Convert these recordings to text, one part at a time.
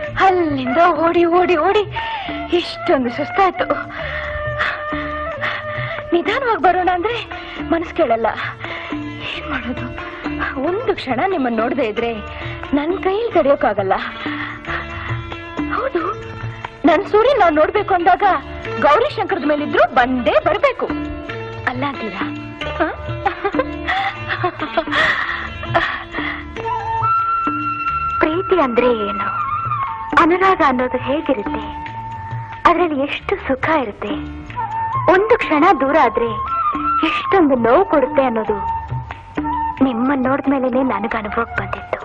ಅಲ್ಲಿಂದ ಓಡಿ ಓಡಿ ಓಡಿ ಇಷ್ಟೊಂದು ಸುಸ್ತಾಯ್ತು ನಿಧಾನವಾಗಿ ಬರೋಣ ಅಂದ್ರೆ ಮನಸ್ಸು ಕೇಳಲ್ಲ ಏನ್ ಮಾಡೋದು ಒಂದು ಕ್ಷಣ ನಿಮ್ಮನ್ನ ನೋಡದೆ ಇದ್ರೆ ನನ್ನ ಕೈಯಲ್ಲಿ ತಡೆಯೋಕ್ಕಾಗಲ್ಲ ಹೌದು ನನ್ ಸೂರಿ ನಾವ್ ನೋಡ್ಬೇಕು ಅಂದಾಗ ಗೌರಿ ಶಂಕರದ ಮೇಲಿದ್ರು ಬಂದೇ ಬರ್ಬೇಕು ಅಲ್ಲ ಅಂತೀರಾ ಹ? ಪ್ರೀತಿ ಅಂದ್ರೆ ಏನು ಅನುರಾಗ ಅನ್ನೋದು ಹೇಗಿರುತ್ತೆ ಅದರಲ್ಲಿ ಎಷ್ಟು ಸುಖ ಇರುತ್ತೆ ಒಂದು ಕ್ಷಣ ದೂರ ಆದ್ರೆ ಎಷ್ಟೊಂದು ನೋವು ಕೊಡುತ್ತೆ ಅನ್ನೋದು ನಿಮ್ಮ ನೋಡಿದ್ಮೇಲೆ ನನಗೆ ಅನುಭವಕ್ಕೆ ಬಂದಿತ್ತು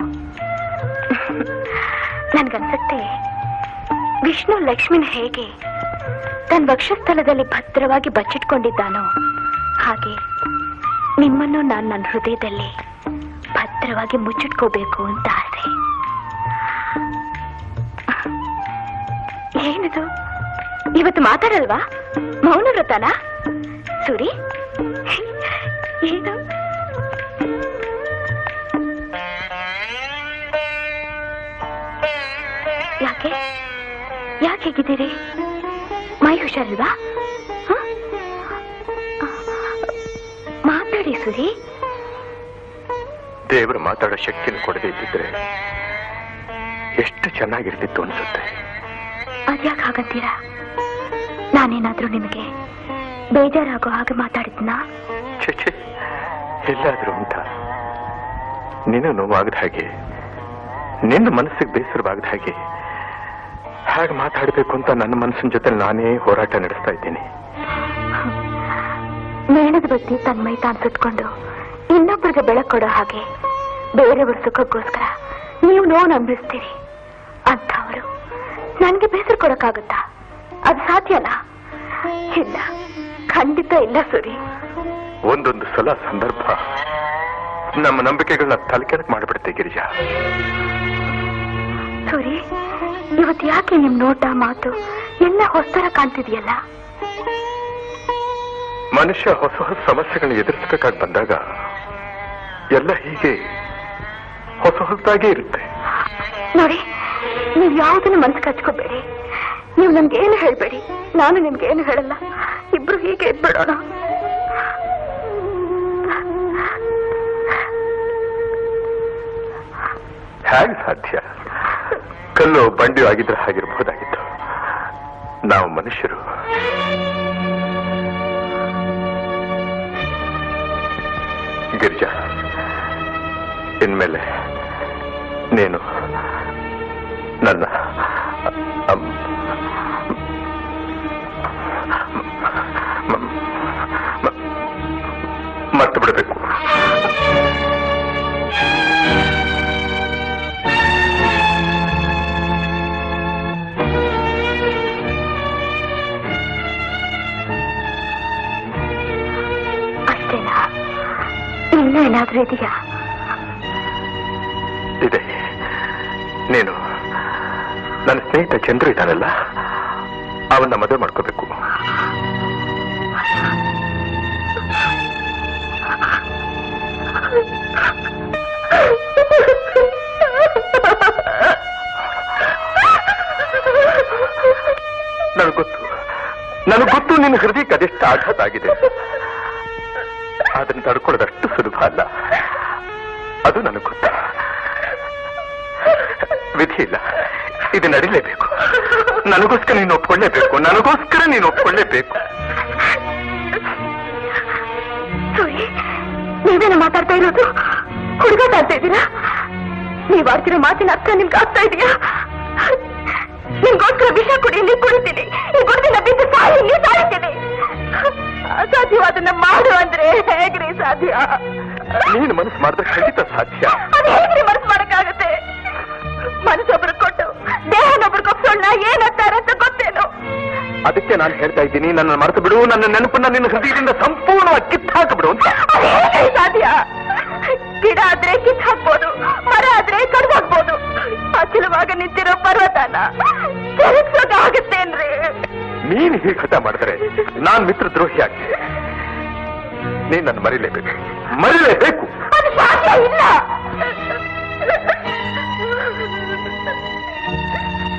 ನನ್ಗನ್ಸುತ್ತೆ ವಿಷ್ಣು ಲಕ್ಷ್ಮಿನ ಹೇಗೆ ತನ್ನ ವಕ್ಷಸ್ಥಲದಲ್ಲಿ ಭದ್ರವಾಗಿ ಬಚ್ಚಿಟ್ಕೊಂಡಿದ್ದಾನೋ ಹಾಗೆ ನಿಮ್ಮನ್ನು ನಾನು ನನ್ನ ಹೃದಯದಲ್ಲಿ ಭದ್ರವಾಗಿ ಮುಚ್ಚಿಟ್ಕೋಬೇಕು ಅಂತ ಆಸೆ ಏನಿದು ಇವತ್ತು ಮಾತಾಡಲ್ವಾ ಮೌನ ವ್ರತನಾ ಸುರಿ ಏನು ಯಾಕೆ ಯಾಕೆ ಹೇಗಿದ್ದೀರಿ ಮೈ ಹುಷಾರಿಲ್ವಾ ಹ? ಮಾತಾಡಿ ಸುರಿ ದೇವರು ಮಾತಾಡೋ ಶಕ್ತಿನ ಕೊಡದೇ ಇದ್ದಿದ್ರೆ ಎಷ್ಟು ಚೆನ್ನಾಗಿರ್ತಿತ್ತು ಅನ್ಸುತ್ತೆ ಅದ್ಯಾಕೆ ಹಾಗಂತೀರಾ ನಾನೇನಾದ್ರೂ ನಿಮಗೆ ಬೇಜಾರಾಗೋ ಹಾಗೆ ಮಾತಾಡಿದ್ನಾ ಛೆ ಛೆ ಎಲ್ಲಾದ್ರೂ ಅಂತ ನಿನ್ನ ನೋವಾಗದ ಹಾಗೆ ನಿನ್ನ ಮನಸ್ಸಿಗೆ ಬೇಸರವಾಗದ ಹಾಗೆ ಹಾಗೆ ಮಾತಾಡಬೇಕು ಅಂತ ನನ್ನ ಮನಸ್ಸಿನ ಜೊತೆ ನಾನೇ ಹೋರಾಟ ನಡೆಸ್ತಾ ಇದ್ದೀನಿ ಮೇಣದ ಬತ್ತಿ ತನ್ನ ಮೈ ತಾನು ಸುತ್ಕೊಂಡು ಇನ್ನೊಬ್ಬರಿಗೆ ಬೆಳಕು ಕೊಡೋ ಹಾಗೆ ಬೇರೆಯವ್ರ ಸುಖಕ್ಕೋಸ್ಕರ ನೀವು ನೋವು ನಂಬಿಸ್ತೀರಿ ಅಂಥವರು ನನಗೆ ಬೇಸರ ಕೊಡಕ್ಕಾಗುತ್ತಾ ಅದು ಸಾಧ್ಯನಾ ಇಲ್ಲ ಖಂಡಿತ ಇಲ್ಲ ಸುರಿ ಒಂದೊಂದು ಸಲ ಸಂದರ್ಭ ನಮ್ಮ ನಂಬಿಕೆಗಳನ್ನ ತಲೆಕೆಳಕ್ ಮಾಡಿಬಿಡುತ್ತೆ ಗಿರಿಜಾ ಸುರಿ ಇವತ್ತು ಯಾಕೆ ನಿಮ್ ನೋಟ ಮಾತು ಎಲ್ಲ ಹೊಸ್ತರ ಕಾಣ್ತಿದೆಯಲ್ಲ ಮನುಷ್ಯ ಹೊಸ ಹೊಸ ಸಮಸ್ಯೆಗಳನ್ನ ಎದುರಿಸಬೇಕಾಗಿ ಬಂದಾಗ ಎಲ್ಲ ಹೀಗೆ ಹೊಸ ಹೊಸದಾಗೇ ಇರುತ್ತೆ ನೋಡಿ ನೀವು ಯಾವುದನ್ನು ಮನ್ಸು ಕಚ್ಕೋಬೇಡಿ ನೀವು ನನ್ಗೆ ಏನು ಹೇಳ್ಬೇಡಿ ನಾನು ನಿಮ್ಗೆ ಏನು ಹೇಳಲ್ಲ ಇಬ್ರು ಹೀಗೆ ಇದ್ಬಿಡೋಣ ಹೇಗೆ ಸಾಧ್ಯ ಕಲ್ಲು ಬಂಡಿಯು ಆಗಿದ್ರೆ ಹಾಗಿರ್ಬಹುದಾಗಿತ್ತು ನಾವು ಮನುಷ್ಯರು ಗಿರಿಜಾ ಇನ್ಮೇಲೆ ನೀನು ನನ್ನ ಅಮ್, ಮ- ಮ- ಮರ್ತು ಬಿಡಬೇಕು ಅಷ್ಟೇನಾ ಇನ್ನೂ ಏನಾದ್ರೂ ಇದೆಯಾ ಇದೆ ನೀನು ನನ್ನ ಸ್ನೇಹಿತ ಚಂದ್ರು ಇದ್ದಾನಲ್ಲ ಅವನ್ನ ಮದುವೆ ಮಾಡ್ಕೋಬೇಕು ನನಗೆ ಗೊತ್ತು ನನಗೆ ಗೊತ್ತು ನಿನ್ನ ಹೃದಯಕ್ಕೆ ಅದೆಷ್ಟು ಆಘಾತ ಆಗಿದೆ ಅದನ್ನು ತಡ್ಕೊಳ್ಳೋದಷ್ಟು ಸುಲಭ ಅಲ್ಲ ಅದು ನನಗೆ ಗೊತ್ತು ವಿಧಿ ಇಲ್ಲ ಇದು ನಡಿಲೇಬೇಕು ನನಗೋಸ್ಕರ ನೀನು ಒಪ್ಕೊಳ್ಳೇಬೇಕು ನನಗೋಸ್ಕರ ನೀನು ಒಪ್ಕೊಳ್ಳೇಬೇಕು ಸೂರಿ ನೀವೇನ ಮಾತಾಡ್ತಾ ಇರೋದು ಹುಡುಗಾಟ ಆಡ್ತಾ ಇದ್ದೀರಾ ನೀವ್ ಆಡ್ತಿರೋ ಮಾತಿನ ಅರ್ಥ ನಿಮ್ಗೆ ಆಗ್ತಾ ಇದೆಯಾ ನಿಮ್ಗೋಸ್ಕರ ವಿಷ ಕುಡಿ ನೀ ಕುಡಿತೀನಿ ಈ ಗುಡ್ದಿನ ಬಿದ್ದು ಸಾಯಿ ನೀ ಸಾಯ್ತೀನಿ ಅಸಾಧ್ಯವಾದನ್ನ ಮಾಡು ಅಂದ್ರೆ ಹೇಗ್ರಿ ಸಾಧ್ಯ ನೀನು ಮನಸ್ಸು ಮಾಡಿದ್ರೆ ಖಂಡಿತ ಸಾಧ್ಯ ಅದು ಹೇಗ್ರಿ ಮನಸ್ಸು ಮಾಡಕ್ಕಾಗತ್ತೆ ಮನಸ್ಸೊಬ್ರು ಕೊಟ್ಟು ದೇಹನೊಬ್ರು ಕೊಪ್ಸೋಣ ಏನಂತಾರೆ ಅಂತ ಗೊತ್ತೇನು ಅದಕ್ಕೆ ನಾನು ಹೇಳ್ತಾ ಇದ್ದೀನಿ ನನ್ನ ಮರೆತು ಬಿಡು ನನ್ನ ನೆನಪನ್ನ ನಿನ್ನ ಹೃದಯದಿಂದ ಸಂಪೂರ್ಣವಾಗಿ ಕಿತ್ತು ಹಾಕಿಬಿಡು ಅಂತ ಅದು ಹೇಗೆ ಸಾಧ್ಯ ಗಿಡ ಆದ್ರೆ ಕಿತ್ ಹಾಕ್ಬೋದು ಮರ ಆದ್ರೆ ಕಡ್ದಾಕ್ಬೋದು ಅಚಲವಾಗ ನಿಂತಿರೋ ಪರ್ವತನ ತಿರುಗ್ಸೋಕೆ ಆಗತ್ತೇನ್ರಿ ನೀನು ಹೀಗೆ ಹಠ ಮಾಡಿದ್ರೆ ನಾನ್ ಮಿತ್ರ ದ್ರೋಹಿ ಆಗ್ತೀನಿ ನೀನ್ ನನ್ನ ಮರಿಲೇಬೇಕು ಮರಿಲೇಬೇಕು ಅದು ಸಾಧ್ಯ ಇಲ್ಲ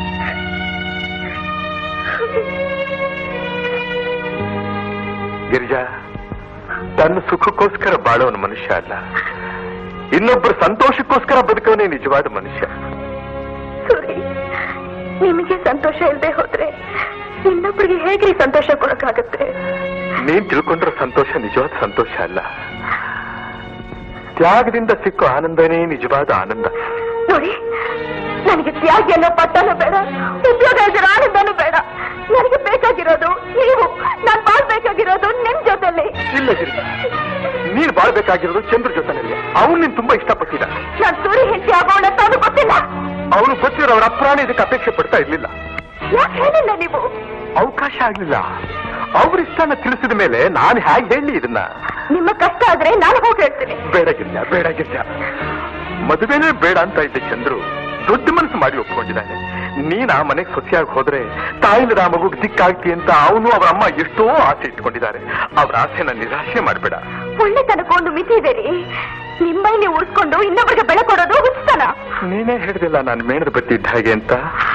ಗಿರಿಜಾ ತನ್ನ ಸುಖಕ್ಕೋಸ್ಕರ ಬಾಳೋನ ಮನುಷ್ಯ ಅಲ್ಲ ಇನ್ನೊಬ್ಬರ ಸಂತೋಷಕ್ಕೋಸ್ಕರ ಬದುಕೋನೇ ನಿಜವಾದ ಮನುಷ್ಯ ಸೂರಿ ನಿಮಗೆ ಸಂತೋಷ ಇಲ್ಲದೆ ಹೋದ್ರೆ ಇನ್ನೊಬ್ಬರಿಗೆ ಹೇಗೆ ಸಂತೋಷ ಕೊಡಕ್ಕಾಗತ್ತೆ ನೀನ್ ತಿಳ್ಕೊಂಡ್ರ ಸಂತೋಷ ನಿಜವಾದ ಸಂತೋಷ ಅಲ್ಲ ತ್ಯಾಗದಿಂದ ಸಿಕ್ಕೋ ಆನಂದನೇ ನಿಜವಾದ ಆನಂದ ನೋಡಿ ನನಗೆ ತ್ಯಾಗಿ ಅನ್ನೋ ಪಟ್ಟನೂ ಬೇಡ ಉದ್ಯೋಗ ಇದ್ರ ಆನಂದನೂ ಬೇಡ ನನಗೆ ಬೇಕಾಗಿರೋದು ನೀವು ನಾನು ಬಾಳ್ಬೇಕಾಗಿರೋದು ನಿಮ್ ಜೊತೆಲಿ ಇಲ್ಲ ಗಿರಿಜಾ ನೀನ್ ಬಾಳ್ಬೇಕಾಗಿರೋದು ಚಂದ್ರ ಜೊತೆನಲ್ಲಿ ಅವನು ನೀನ್ ತುಂಬಾ ಇಷ್ಟಪಟ್ಟಿದ್ದ ನಾನ್ ಸೂರಿ ಹೆಂಡತಿ ಆಗೋಣ ಅಂತ ಅವ್ನಿಗೆ ಗೊತ್ತಿಲ್ಲ ಅವನು ಗೊತ್ತಿರೋ ಅವರ ಅಪ್ರಾಣಿ ಇದಕ್ಕೆ ಅಪೇಕ್ಷೆ ಪಡ್ತಾ ಇರ್ಲಿಲ್ಲ ಯಾಕೆ ಹೇಳಿಲ್ಲ ನೀವು ಅವಕಾಶ ಆಗ್ಲಿಲ್ಲ ಅವ್ರ ಇಷ್ಟನ ತಿಳಿಸಿದ ಮೇಲೆ ನಾನು ಹೇಗೆ ಹೇಳಿ ಇದನ್ನ ನಿಮ್ಮ ಕಷ್ಟ ಆದ್ರೆ ನಾನು ಹೋಗಿ ಹೇಳ್ತೀನಿ ಬೇಡ ಗಿರ್ಜಾ ಬೇಡ ಗಿರ್ಜಾ ಮದುವೆನೇ ಬೇಡ ಅಂತ ಇದ್ದ ಚಂದ್ರು ದೊಡ್ಡ ಮನಸ್ಸು ಮಾಡಿ ಒಪ್ಕೊಂಡಿದ್ದಾನೆ ನೀನ್ ಆ ಮನೆಗೆ ಸೊಸೆಯಾಗಿ ಹೋದ್ರೆ ತಾಯಿಲ್ಲದ ಆ ಮಗುಗ್ ದಿಕ್ಕಾಗ್ತಿ ಅಂತ ಅವನು ಅವರ ಅಮ್ಮ ಎಷ್ಟೋ ಆಸೆ ಇಟ್ಕೊಂಡಿದ್ದಾರೆ ಅವ್ರ ಆಸೆನ ನಿರಾಶೆ ಮಾಡಬೇಡ ಒಳ್ಳೆತನಕ್ಕೆ ಒಂದು ಮಿತಿ ಇದೆ ರೀ ನಿಮ್ಮೈ ನೀವು ಉಳಿಸ್ಕೊಂಡು ಇನ್ನೊಬ್ಬರಿಗೆ ಬೆಳೆ ಕೊಡೋದು ಹುಚ್ಚತನ ನೀನೇ ಹೇಳಿದಿಲ್ಲ ನಾನು ಮೇಣದ ಬತ್ತಿ ಇದ್ದ ಹಾಗೆ ಅಂತ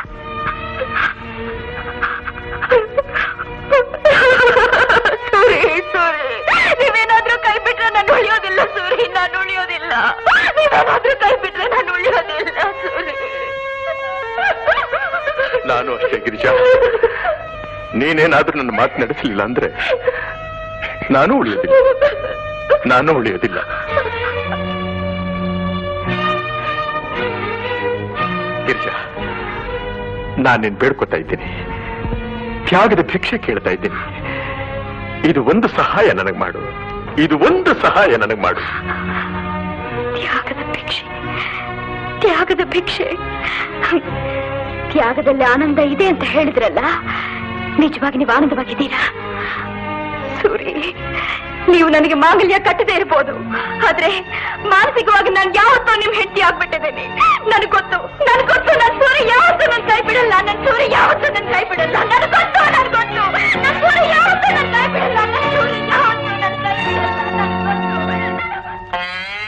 ಸೂರಿ ಸೂರಿ ನೀವೇನಾದ್ರೂ ಕೈ ಬಿಟ್ರೆ ನಾನು ಉಳಿಯೋದಿಲ್ಲ ಸೂರಿ ನಾನು ಉಳಿಯೋದಿಲ್ಲ ನೀವೇನಾದ್ರೂ ಕೈ ಬಿಟ್ರೆ ನಾನು ಉಳಿಯೋದಿಲ್ಲ ಸೂರಿ ನಾನು ಅಷ್ಟೇ ಗಿರಿಜಾ ನೀನೇನಾದ್ರೂ ನನ್ನ ಮಾತು ನಡೆಸಲಿಲ್ಲ ಅಂದ್ರೆ ನಾನು ಉಳಿಯೋದಿಲ್ಲ ನಾನು ಉಳಿಯೋದಿಲ್ಲ ಗಿರಿಜಾ ನಾನು ನಿನ್ ಬೇಡ್ಕೊತಾ ಇದ್ದೀನಿ ತ್ಯಾಗದ ಭಿಕ್ಷೆ ಕೇಳ್ತಾ ಇದ್ದೀನಿ ಇದು ಒಂದು ಸಹಾಯ ನನಗ್ ಮಾಡು ಇದು ಒಂದು ಸಹಾಯ ನನಗ್ ಮಾಡು ತ್ಯಾಗದ ಭಿಕ್ಷೆ ತ್ಯಾಗದ ಭಿಕ್ಷೆ ತ್ಯಾಗದಲ್ಲಿ ಆನಂದ ಇದೆ ಅಂತ ಹೇಳಿದ್ರಲ್ಲ ನಿಜವಾಗಿ ನೀವು ಆನಂದವಾಗಿದ್ದೀರಾ ಸೂರಿ ನೀವು ನನಗೆ ಮಾಂಗಲ್ಯ ಕಟ್ಟದೇ ಇರ್ಬೋದು ಆದ್ರೆ ಮಾನಸಿಕವಾಗಿ ನಾನು ಯಾವತ್ತೂ ನಿಮ್ ಹೆಂಡತಿ ಆಗ್ಬಿಟ್ಟಿದ್ದೇನೆ ನನಗೆ ಗೊತ್ತು ನನಗೆ ಗೊತ್ತು ನನ್ನ ಸೂರಿ ಯಾವತ್ತೂ ನನ್ನ ಕೈ ಬಿಡಲ್ಲ ನನ್ನ ಸೂರಿ ಯಾವತ್ತೂ ನನ್ನ ಕೈ ಬಿಡಲ್ಲ ನನಗೆ ಗೊತ್ತು ನನಗೆ ಗೊತ್ತು ನನ್ನ ಸೂರಿ ಯಾವತ್ತೂ ನನ್ನ ಕೈ ಬಿಡಲ್ಲ ನನ್ನ ಸೂರಿ ಯಾವತ್ತೂ ನನ್ನ ಕೈ ಬಿಡಲ್ಲ ನನಗೆ ಗೊತ್ತು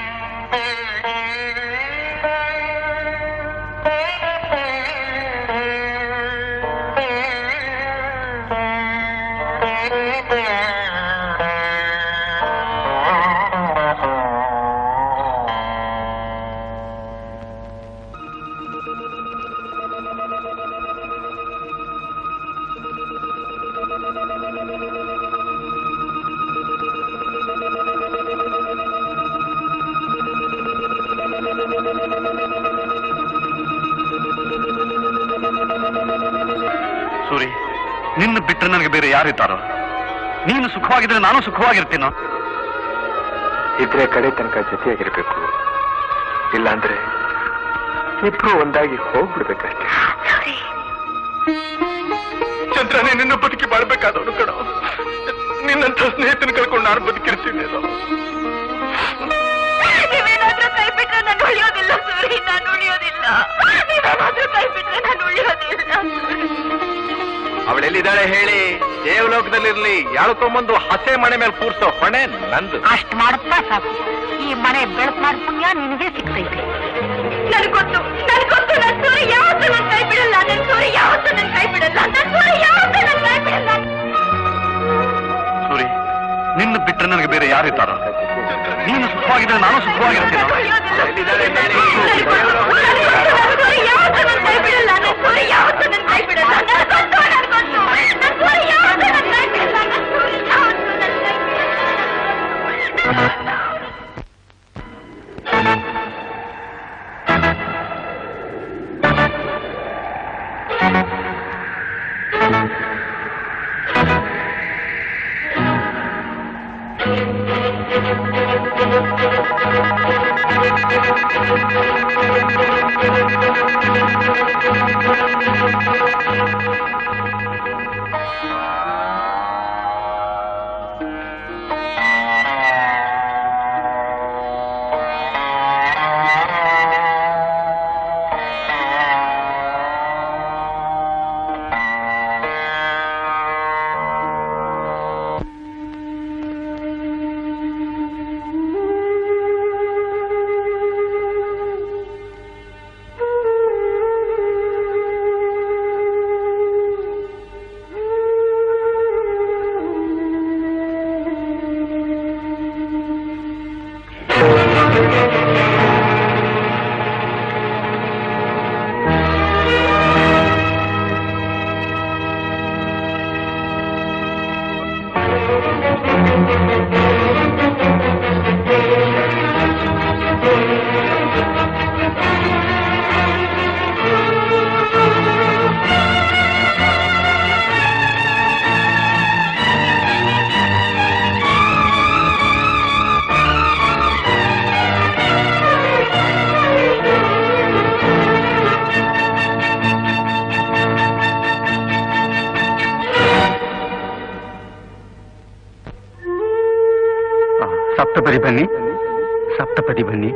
ಸೂರಿ ನಿನ್ನ ಬಿಟ್ಟರೆ ನನಗೆ ಬೇರೆ ಯಾರಿದ್ದಾರೋ ನೀನು ಸುಖವಾಗಿದ್ರೆ ನಾನು ಸುಖವಾಗಿರ್ತೀನೋ ಇದ್ರೆ ಕಡೆ ತನಕ ಜೊತೆಯಾಗಿರ್ಬೇಕು ಇಲ್ಲಾಂದ್ರೆ ಇಬ್ರು ಒಂದಾಗಿ ಹೋಗ್ಬಿಡ್ಬೇಕಷ್ಟೇ ಸೂರಿ ಚಂದ್ರನೇ ನಿನ್ನ ಬದುಕಿ ಬಾಳ್ಬೇಕಾದವನು ಕಣ ನಿನ್ನಂತ ಸ್ನೇಹಿತನ ಕಳ್ಕೊಂಡು ನಾನು ಬದುಕಿರ್ತೀನಿ ನೀವೇನಾದ್ರೂ ಕೈ ಬಿಟ್ರೆ ನಾನು ಉಳಿಯೋದಿಲ್ಲ ಸೂರಿ ನಾನು ಉಳಿಯೋದಿಲ್ಲ ನೀವೇನಾದ್ರೂ ಕೈ ಬಿಟ್ರೆ ನಾನು ಉಳಿಯೋದಿಲ್ಲ ಅವಳೆಲ್ಲಿದ್ದಾಳೆ ಹೇಳಿ ದೇವಲೋಕದಲ್ಲಿರ್ಲಿ ಯಾಳ್ಕೊಂಬಂದು ಹಸೆ ಮನೆ ಮೇಲೆ ಕೂರ್ಸೋ ಹೊಣೆ ನಂದು ಅಷ್ಟ್ ಮಾಡಪ್ಪ ಸಾಕು ಈ ಮನೆ ಬೆಳಕು ಮಾಡ್ ಪುಣ್ಯ ನಿನಗೆ ಸಿಗ್ತೈತೆ ನನಗೆ ಗೊತ್ತು ನನಗೆ ಗೊತ್ತು ನನ್ನ ಸೂರಿ ಯಾವತ್ತೂ ನನ್ನ ಕೈ ಬಿಡಲ್ಲ ನನ್ನ ಸೂರಿ ಯಾವತ್ತೂ ನನ್ನ ಕೈ ಬಿಡಲ್ಲ ನನ್ನ ಸೂರಿ ಯಾವತ್ತೂ ನನ್ನ ಕೈ ಬಿಡಲ್ಲ ಸೂರಿ ನಿನ್ನ ಬಿಟ್ಟರೆ ನನಗೆ ಬೇರೆ ಯಾರಿದ್ದಾರೋ ನೀನು ಸುಖವಾಗಿದ್ರೆ ನಾನು ಸುಖವಾಗಿರ್ತೀನೋ ಎಲ್ಲಿದ್ದಾಳೆ ಹೇಳಿ ಸೂರಿ ಯಾವತ್ತೂ ನನ್ನ ಕೈ ಬಿಡಲ್ಲ ನನ್ನ ಸೂರಿ ಯಾವತ್ತೂ ನನ್ನ ಕೈ ಬಿಡಲ್ಲ ನನಗೆ ಗೊತ್ತು ನನಗೆ ಗೊತ್ತು ನನ್ನ ಸೂರಿ ಯಾವತ್ತೂ ನನ್ನ ಕೈ ಬಿಡಲ್ಲ ನನ್ನ ಸೂರಿ ಯಾವತ್ತೂ ನನ್ನ ಕೈ ಬಿಡಲ್ಲ ಸಪ್ತಪದಿ ಬನ್ನಿ ಸಪ್ತಪದಿ ಬನ್ನಿ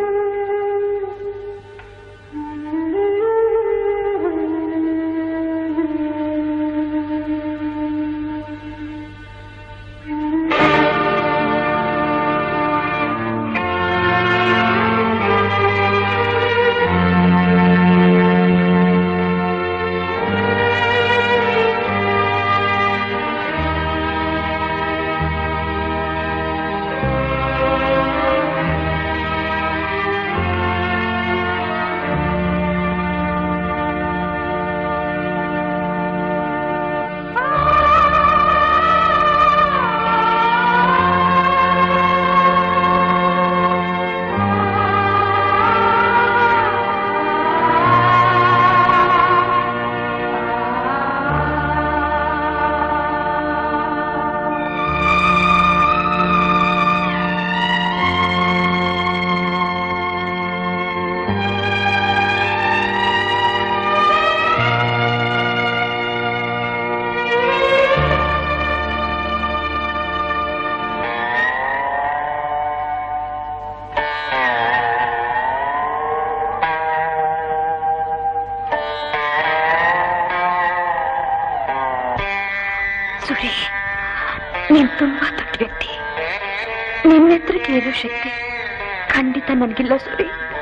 ಸುರಿ ನೀನ್ ತುಂಬಾ ದೊಡ್ಡ ವ್ಯಕ್ತಿ ನಿನ್ನ ಹತ್ರಕ್ಕೆ ಇರೋ ಶಕ್ತಿ ಖಂಡಿತ ನನಗಿಲ್ಲ ಸುರಿ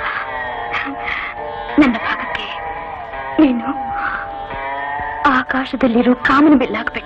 ನನ್ನ ಭಾಗಕ್ಕೆ ನೀನು ಆಕಾಶದಲ್ಲಿರೋ ಕಾಮನ ಬಿಲ್ಲಾಗ್ಬೇಕು